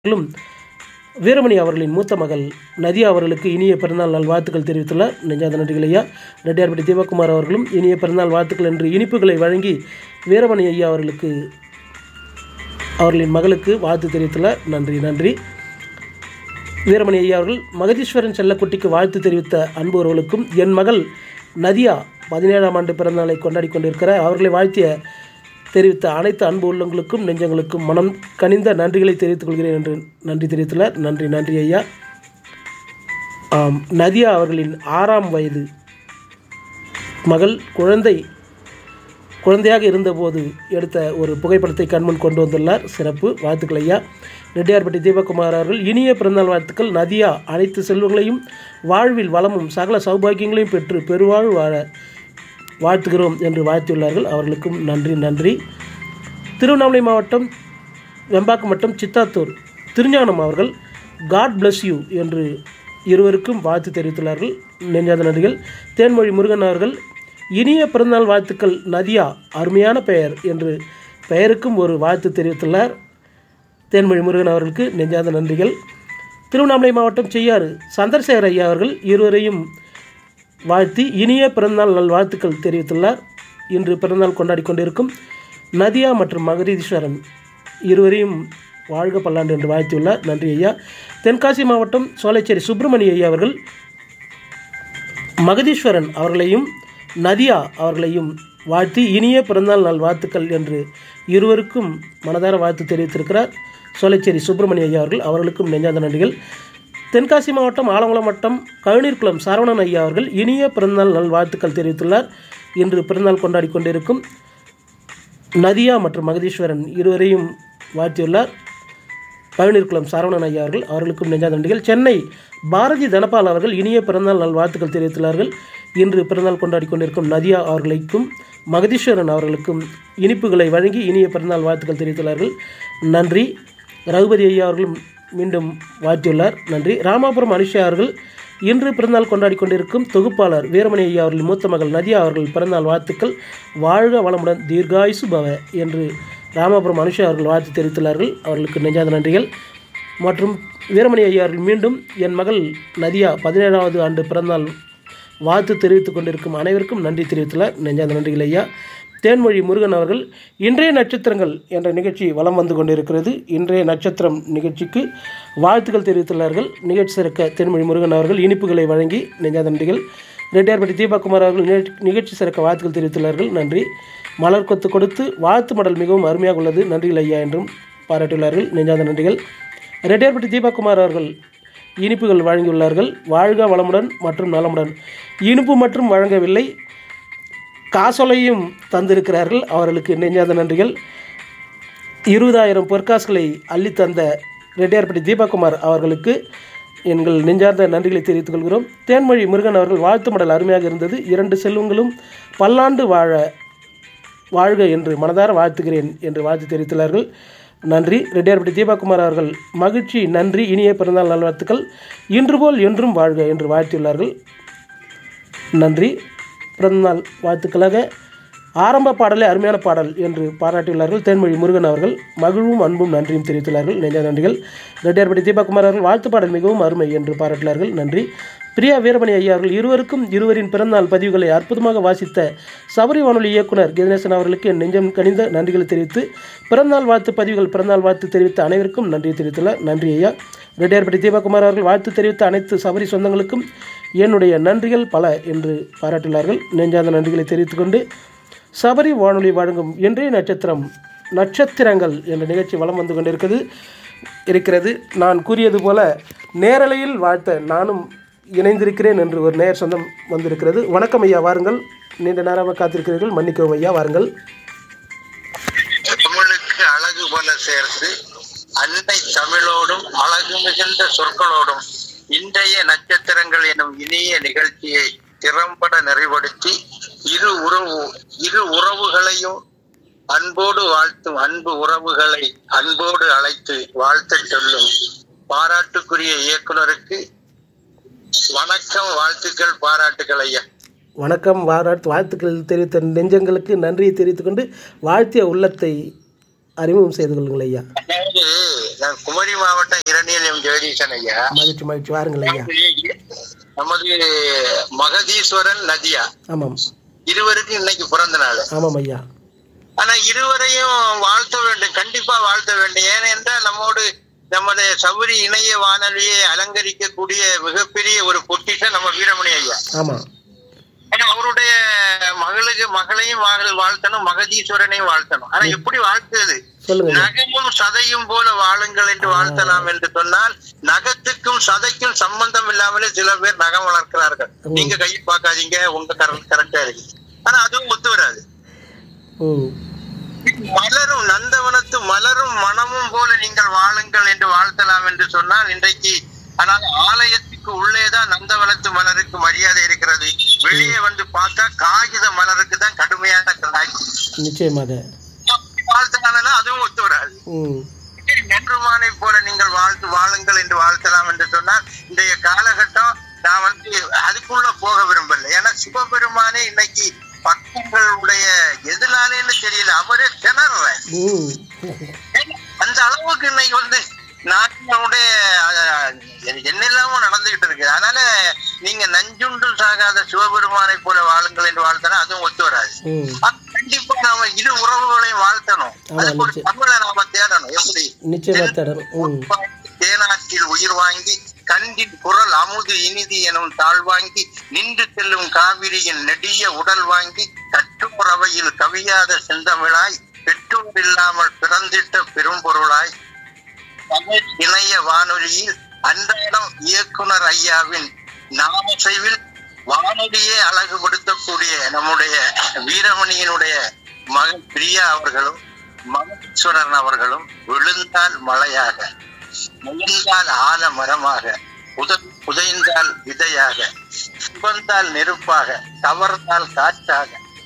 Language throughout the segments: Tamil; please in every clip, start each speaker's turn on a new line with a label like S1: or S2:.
S1: அவர்களும் வீரமணி அவர்களின் மூத்த மகள் நதியா அவர்களுக்கு இனிய பிறந்தநாள் நல் வாழ்த்துக்கள் தெரிவித்துள்ளார் நெஞ்சாத நன்றிகள் ஐயா ரெட்டியார்பட்டி தீபக்குமார் அவர்களும் இனிய பிறந்தநாள் வாழ்த்துக்கள் என்று இனிப்புகளை வழங்கி வீரமணி ஐயா அவர்களுக்கு அவர்களின் மகளுக்கு வாழ்த்து தெரிவித்துள்ளார் நன்றி நன்றி வீரமணி ஐயா அவர்கள் மகதீஸ்வரன் செல்லக்குட்டிக்கு வாழ்த்து தெரிவித்த அன்புறவர்களுக்கும் என் மகள் நதியா பதினேழாம் ஆண்டு பிறந்தநாளை கொண்டாடி கொண்டிருக்கிறார் அவர்களை வாழ்த்திய தெரிவித்த அனைத்து அன்பு உள்ளங்களுக்கும் நெஞ்சங்களுக்கும் மனம் கனிந்த நன்றிகளை தெரிவித்துக் கொள்கிறேன் என்று நன்றி தெரிவித்துள்ளார் நன்றி நன்றி ஐயா ஆம் நதியா அவர்களின் ஆறாம் வயது மகள் குழந்தை குழந்தையாக இருந்தபோது எடுத்த ஒரு புகைப்படத்தை கண்முன் கொண்டு வந்துள்ளார் சிறப்பு வாழ்த்துக்கள் ஐயா ரெட்டியார்பட்டி தீபக்குமார் அவர்கள் இனிய பிறந்தநாள் வாழ்த்துக்கள் நதியா அனைத்து செல்வங்களையும் வாழ்வில் வளமும் சகல சௌபாகியங்களையும் பெற்று பெருவாழ் வாழ வாழ்த்துகிறோம் என்று வாழ்த்தியுள்ளார்கள் அவர்களுக்கும் நன்றி நன்றி திருவண்ணாமலை மாவட்டம் வெம்பாக்கம் வட்டம் சித்தாத்தூர் திருஞானம் அவர்கள் காட் பிளஸ் யூ என்று இருவருக்கும் வாழ்த்து தெரிவித்துள்ளார்கள் நெஞ்சாத நன்றிகள் தேன்மொழி முருகன் அவர்கள் இனிய பிறந்தநாள் வாழ்த்துக்கள் நதியா அருமையான பெயர் என்று பெயருக்கும் ஒரு வாழ்த்து தெரிவித்துள்ளார் தேன்மொழி முருகன் அவர்களுக்கு நெஞ்சாத நன்றிகள் திருவண்ணாமலை மாவட்டம் செய்யாறு சந்திரசேகர் ஐயா அவர்கள் இருவரையும் வாழ்த்தி இனிய பிறந்தநாள் நல் வாழ்த்துக்கள் தெரிவித்துள்ளார் இன்று பிறந்தநாள் கொண்டாடி கொண்டிருக்கும் நதியா மற்றும் மகதீஸ்வரன் இருவரையும் வாழ்க பல்லாண்டு என்று வாழ்த்தியுள்ளார் நன்றி ஐயா தென்காசி மாவட்டம் சோலைச்சேரி சுப்பிரமணிய ஐயா அவர்கள் மகதீஸ்வரன் அவர்களையும் நதியா அவர்களையும் வாழ்த்தி இனிய பிறந்தநாள் நாள் வாழ்த்துக்கள் என்று இருவருக்கும் மனதார வாழ்த்து தெரிவித்திருக்கிறார் சோலைச்சேரி சுப்பிரமணிய ஐயா அவர்கள் அவர்களுக்கும் நெஞ்சாத நன்றிகள் தென்காசி மாவட்டம் ஆலங்குளம் வட்டம் கழுநீர்குளம் சரவணன் ஐயா அவர்கள் இனிய பிறந்தநாள் நல் வாழ்த்துக்கள் தெரிவித்துள்ளார் இன்று பிறந்தநாள் கொண்டாடி கொண்டிருக்கும் நதியா மற்றும் மகதீஸ்வரன் இருவரையும் வாழ்த்தியுள்ளார் பழனிர்குளம் சரவணன் ஐயா அவர்கள் அவர்களுக்கும் நெஞ்சாத நன்றிகள் சென்னை பாரதி தனபால் அவர்கள் இனிய பிறந்தநாள் நல் வாழ்த்துக்கள் தெரிவித்துள்ளார்கள் இன்று பிறந்தநாள் கொண்டாடி கொண்டிருக்கும் நதியா அவர்களுக்கும் மகதீஸ்வரன் அவர்களுக்கும் இனிப்புகளை வழங்கி இனிய பிறந்தநாள் வாழ்த்துக்கள் தெரிவித்துள்ளார்கள் நன்றி ரகுபதி ஐயா அவர்களும் மீண்டும் வாழ்த்தியுள்ளார் நன்றி ராமாபுரம் அனுஷா அவர்கள் இன்று பிறந்தநாள் கொண்டாடி கொண்டிருக்கும் தொகுப்பாளர் வீரமணி ஐயா அவர்களின் மூத்த மகள் நதியா அவர்கள் பிறந்தநாள் வாழ்த்துக்கள் வாழ்க வளமுடன் தீர்காயுசு பவ என்று ராமாபுரம் அனுஷா அவர்கள் வாழ்த்து தெரிவித்துள்ளார்கள் அவர்களுக்கு நெஞ்சாத நன்றிகள் மற்றும் வீரமணி ஐயா அவர்கள் மீண்டும் என் மகள் நதியா பதினேழாவது ஆண்டு பிறந்தநாள் வாழ்த்து தெரிவித்துக் கொண்டிருக்கும் அனைவருக்கும் நன்றி தெரிவித்துள்ளார் நெஞ்சாத நன்றிகள் ஐயா தேன்மொழி முருகன் அவர்கள் இன்றைய நட்சத்திரங்கள் என்ற நிகழ்ச்சி வலம் வந்து கொண்டிருக்கிறது இன்றைய நட்சத்திரம் நிகழ்ச்சிக்கு வாழ்த்துக்கள் தெரிவித்துள்ளார்கள் நிகழ்ச்சி சிறக்க தேன்மொழி முருகன் அவர்கள் இனிப்புகளை வழங்கி நெஞ்சாத நன்றிகள் ரெட்டியார்பட்டி தீபக்குமார் அவர்கள் நிகழ்ச்சி- நிகழ்ச்சி சிறக்க வாழ்த்துக்கள் தெரிவித்துள்ளார்கள் நன்றி மலர் கொத்து கொடுத்து வாழ்த்து மடல் மிகவும் அருமையாக உள்ளது நன்றிகள் ஐயா என்றும் பாராட்டியுள்ளார்கள் நெஞ்சாத நன்றிகள் ரெட்டியார்பட்டி தீபக்குமார் அவர்கள் இனிப்புகள் வழங்கியுள்ளார்கள் வாழ்க வளமுடன் மற்றும் நலமுடன் இனிப்பு மற்றும் வழங்கவில்லை காசோலையும் தந்திருக்கிறார்கள் அவர்களுக்கு நெஞ்சாத நன்றிகள் இருபதாயிரம் பொற்காசுகளை அள்ளி தந்த ரெட்டியார்பட்டி தீபக்குமார் அவர்களுக்கு எங்கள் நெஞ்சார்ந்த நன்றிகளை தெரிவித்துக் கொள்கிறோம் தேன்மொழி முருகன் அவர்கள் வாழ்த்து மடல் அருமையாக இருந்தது இரண்டு செல்வங்களும் பல்லாண்டு வாழ வாழ்க என்று மனதார வாழ்த்துகிறேன் என்று வாழ்த்து தெரிவித்துள்ளார்கள் நன்றி ரெட்டியார்பட்டி தீபக்குமார் அவர்கள் மகிழ்ச்சி நன்றி இனிய பிறந்தநாள் நல்வாழ்த்துக்கள் இன்று போல் என்றும் வாழ்க என்று வாழ்த்தியுள்ளார்கள் நன்றி பிறந்தநாள் வாழ்த்துக்களாக ஆரம்ப பாடலே அருமையான பாடல் என்று பாராட்டியுள்ளார்கள் தேன்மொழி முருகன் அவர்கள் மகிழ்வும் அன்பும் நன்றியும் தெரிவித்துள்ளார்கள் நெஞ்ச நன்றிகள் ரெட்டியார்பட்டி தீபக்குமார் அவர்கள் வாழ்த்து பாடல் மிகவும் அருமை என்று பாராட்டினார்கள் நன்றி பிரியா வீரமணி ஐயா அவர்கள் இருவருக்கும் இருவரின் பிறந்தநாள் பதிவுகளை அற்புதமாக வாசித்த சபரி வானொலி இயக்குனர் கணேசன் அவர்களுக்கு என் நெஞ்சம் கனிந்த நன்றிகளை தெரிவித்து பிறந்தநாள் வாழ்த்து பதிவுகள் பிறந்தநாள் வாழ்த்து தெரிவித்த அனைவருக்கும் நன்றி தெரிவித்துள்ளார் நன்றி ஐயா ரெட்டியார்பட்டி தீபக்குமார் அவர்கள் வாழ்த்து தெரிவித்த அனைத்து சபரி சொந்தங்களுக்கும் என்னுடைய நன்றிகள் பல என்று பாராட்டினார்கள் நெஞ்சாத நன்றிகளை தெரிவித்துக்கொண்டு சபரி வானொலி வழங்கும் இன்றைய நட்சத்திரம் நட்சத்திரங்கள் என்ற நிகழ்ச்சி வலம் வந்து கொண்டிருக்கிறது இருக்கிறது நான் கூறியது போல நேரலையில் வாழ்த்த நானும் இணைந்திருக்கிறேன் என்று ஒரு நேர் சொந்தம் வந்திருக்கிறது வணக்கம் ஐயா வாருங்கள் நீண்ட நேரமாக காத்திருக்கிறீர்கள் மன்னிக்கவும் ஐயா வாருங்கள்
S2: தமிழுக்கு அழகு பல சேர்த்து அன்னை தமிழோடும் அழகு மிகுந்த சொற்களோடும் இன்றைய நட்சத்திரங்கள் எனும் இனிய நிகழ்ச்சியை திறம்பட நிறைவுபடுத்தி இரு உறவு இரு உறவுகளையும் அன்போடு வாழ்த்தும் அன்பு உறவுகளை அன்போடு அழைத்து வாழ்த்தச் சொல்லும் பாராட்டுக்குரிய இயக்குனருக்கு வணக்கம் வாழ்த்துக்கள் பாராட்டுகள் ஐயா
S1: வணக்கம் வாராட்டு வாழ்த்துக்கள் தெரிவித்த நெஞ்சங்களுக்கு நன்றியை தெரிவித்துக்கொண்டு வாழ்த்திய உள்ளத்தை அறிமுகம் செய்து கொள்ளுங்கள் ஐயா
S2: அதாவது நான் குமரி மாவட்டம் இரணியலம் ஜெகதீசன் ஐயா
S1: மகிழ்ச்சி மகிழ்ச்சி வாருங்கள் ஐயா
S2: நமது மகதீஸ்வரன் நதியா
S1: ஆமாம்
S2: இருவருக்கும் இன்னைக்கு பிறந்த நாள்
S1: ஆமாம் ஐயா
S2: ஆனா இருவரையும் வாழ்த்த வேண்டும் கண்டிப்பா வாழ்த்த வேண்டும் ஏனென்றால் நம்மோடு நமது சௌரி இணைய வானொலியை அலங்கரிக்கக்கூடிய மிகப்பெரிய ஒரு பொக்கிஷம் நம்ம வீரமணி ஐயா
S1: ஆமாம்
S2: ஆனா அவருடைய மகளுக்கு மகளையும் வாழ்- வாழ்த்தணும் மகதீஸ்வரனையும் வாழ்த்தணும் ஆனா எப்படி வாழ்த்துவது
S1: சொல்லுங்க ஐயா
S2: நகமும் சதையும் போல வாழுங்கள் என்று வாழ்த்தலாம் என்று சொன்னால் நகத்துக்கும் சதைக்கும் சம்பந்தம் இல்லாமலே சில பேர் நகம் வளர்க்கிறார்கள்
S1: ம்.
S2: நீங்க கையை பார்க்காதீங்க உங்க கரெக்டா இருக்கு ஆனா அதுவும் ஒத்து வராது
S1: ம்
S2: மலரும் நந்தவனத்து மலரும் மனமும் போல நீங்கள் வாழுங்கள் என்று வாழ்த்தலாம் என்று சொன்னால் இன்றைக்கு ஆனால் ஆலயத்துக்கு உள்ளேதான் நந்தவனத்து மலருக்கு மரியாதை இருக்கிறது வெளியே வந்து பார்த்தா காகித மலருக்கு தான் கடுமையான காய்
S1: நிச்சயமாக
S2: வாழ்த்தினாலும் அதுவும் ஒத்து வராது
S1: ம்
S2: நென்றுமானை போல நீங்கள் வாழ்த்து வாழுங்கள் என்று வாழ்த்தலாம் என்று சொன்னால் இன்றைய காலகட்டம் நான் வந்து அதுக்குள்ள போக விரும்பல ஏன்னா சிவபெருமானே இன்னைக்கு பக்தர்களுடைய எதனாலேன்னு தெரியல அவரே திணற
S1: ம்
S2: அந்த அளவுக்கு இன்னைக்கு வந்து நாட்டினுடைய அஹ், என்னெல்லாமோ நடந்துகிட்டு இருக்கு அதனால நீங்க நஞ்சுண்டு சாகாத சிவபெருமானை போல வாழுங்கள் என்று வாழ்த்தனா அதுவும் ஒத்து வராது
S1: ம்
S2: அது கண்டிப்பா நாம இரு உறவுகளையும் வாழ்த்தணும்
S1: ஆமா,
S2: அதுக்கு ஒரு
S1: நிச்சயம்.
S2: தமிழை நாம தேடணும் எப்படி
S1: நிச்சயமாக தேடணும் ம்
S2: உட்வாங்கி தேனாற்றில் உயிர் வாங்கி கண்டின் குரல் அமுது இனிதி எனும் தாழ் வாங்கி நின்று செல்லும் காவிரியின் நெடிய உடல் வாங்கி கட்டுப்புறவையில் கவியாத செந்தமிழாய் பெற்றோர் இல்லாமல் பிறந்திட்ட பெரும்பொருளாய் தமிழ் இணைய வானொலியில் அன்றாடம் இயக்குனர் ஐயாவின் நாமசைவில் வானொலியே அழகுபடுத்தக்கூடிய நம்முடைய வீரமணியினுடைய மகன் பிரியா அவர்களும் மகேஸ்வரன் அவர்களும் விழுந்தால் மழையாக முயன்றால் ஆல மரமாக புத புதைந்தால் விதையாக சுகந்தால் நெருப்பாக தவறுந்தால் காற்றாக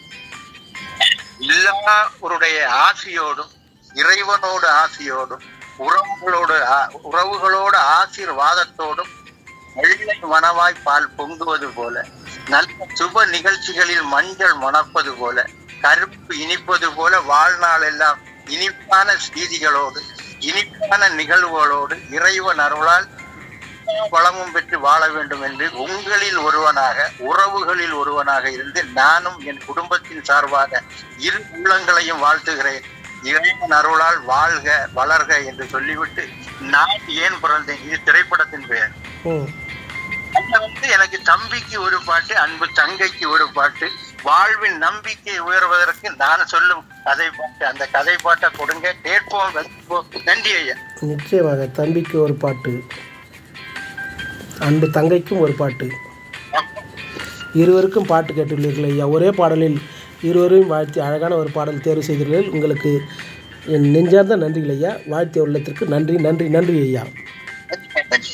S2: எல்லாருடைய ஆசையோடும் இறைவனோடு ஆசையோடும் உறவுகளோடு ஆ- உறவுகளோடு ஆசீர்வாதத்தோடும் வெள்ளை மணவாய் பால் பொங்குவது போல நல்ல சுப நிகழ்ச்சிகளில் மஞ்சள் மணப்பது போல கருப்பு இனிப்பது போல வாழ்நாள் எல்லாம் இனிப்பான செய்திகளோடு இனிப்பான நிகழ்வுகளோடு இறைவன் அருளால் வளமும் பெற்று வாழ வேண்டும் என்று உங்களில் ஒருவனாக உறவுகளில் ஒருவனாக இருந்து நானும் என் குடும்பத்தின் சார்பாக இரு உள்ளங்களையும் வாழ்த்துகிறேன் இறைவன் அருளால் வாழ்க வளர்க என்று சொல்லிவிட்டு நான் ஏன் பிறந்தேன் இது திரைப்படத்தின் பெயர்
S1: ம்
S2: அதுல வந்து எனக்கு தம்பிக்கு ஒரு பாட்டு அன்பு தங்கைக்கு ஒரு பாட்டு வாழ்வின் நம்பிக்கை உயர்வதற்கு நான் சொல்லும் கதை பாட்டு அந்த கதை பாட்டை கொடுங்க கேட்போம் ரசிப்போம். நன்றி ஐயா
S1: நிச்சயமாக தம்பிக்கு ஒரு பாட்டு அன்பு தங்கைக்கும் ஒரு பாட்டு இருவருக்கும் பாட்டு கேட்டுள்ளீர்கள் ஐயா ஒரே பாடலில் இருவரையும் வாழ்த்தி அழகான ஒரு பாடல் தேர்வு செய்தீர்கள் உங்களுக்கு என் நெஞ்சார்ந்த நன்றிகள் ஐயா வாழ்த்திய உள்ளத்திற்கு நன்றி நன்றி நன்றி ஐயா
S2: நன்றி.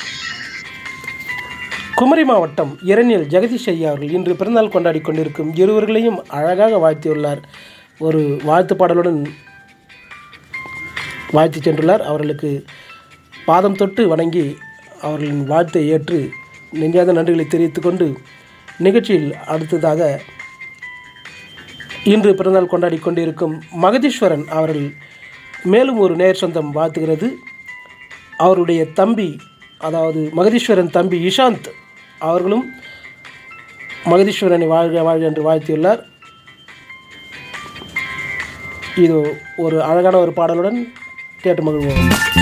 S1: குமரி மாவட்டம் இரணியல் ஜெகதீஷ் ஐயா அவர்கள் இன்று பிறந்தநாள் கொண்டாடி கொண்டிருக்கும் இருவர்களையும் அழகாக வாழ்த்தியுள்ளார் ஒரு வாழ்த்து பாடலுடன் வாழ்த்தி சென்றுள்ளார் அவர்களுக்கு பாதம் தொட்டு வணங்கி அவர்களின் வாழ்த்தை ஏற்று நெஞ்சாத நன்றிகளை தெரிவித்துக் கொண்டு நிகழ்ச்சியில் அடுத்ததாக இன்று பிறந்தநாள் கொண்டாடி கொண்டிருக்கும் மகதீஸ்வரன் அவர்கள் மேலும் ஒரு நேர் சொந்தம் வாழ்த்துகிறது அவருடைய தம்பி அதாவது மகதீஸ்வரன் தம்பி இஷாந்த் அவர்களும் மகதீஸ்வரனை வாழ்க வாழ்க என்று வாழ்த்தியுள்ளார் இது ஒரு அழகான ஒரு பாடலுடன் கேட்டு மகிழ்வோம்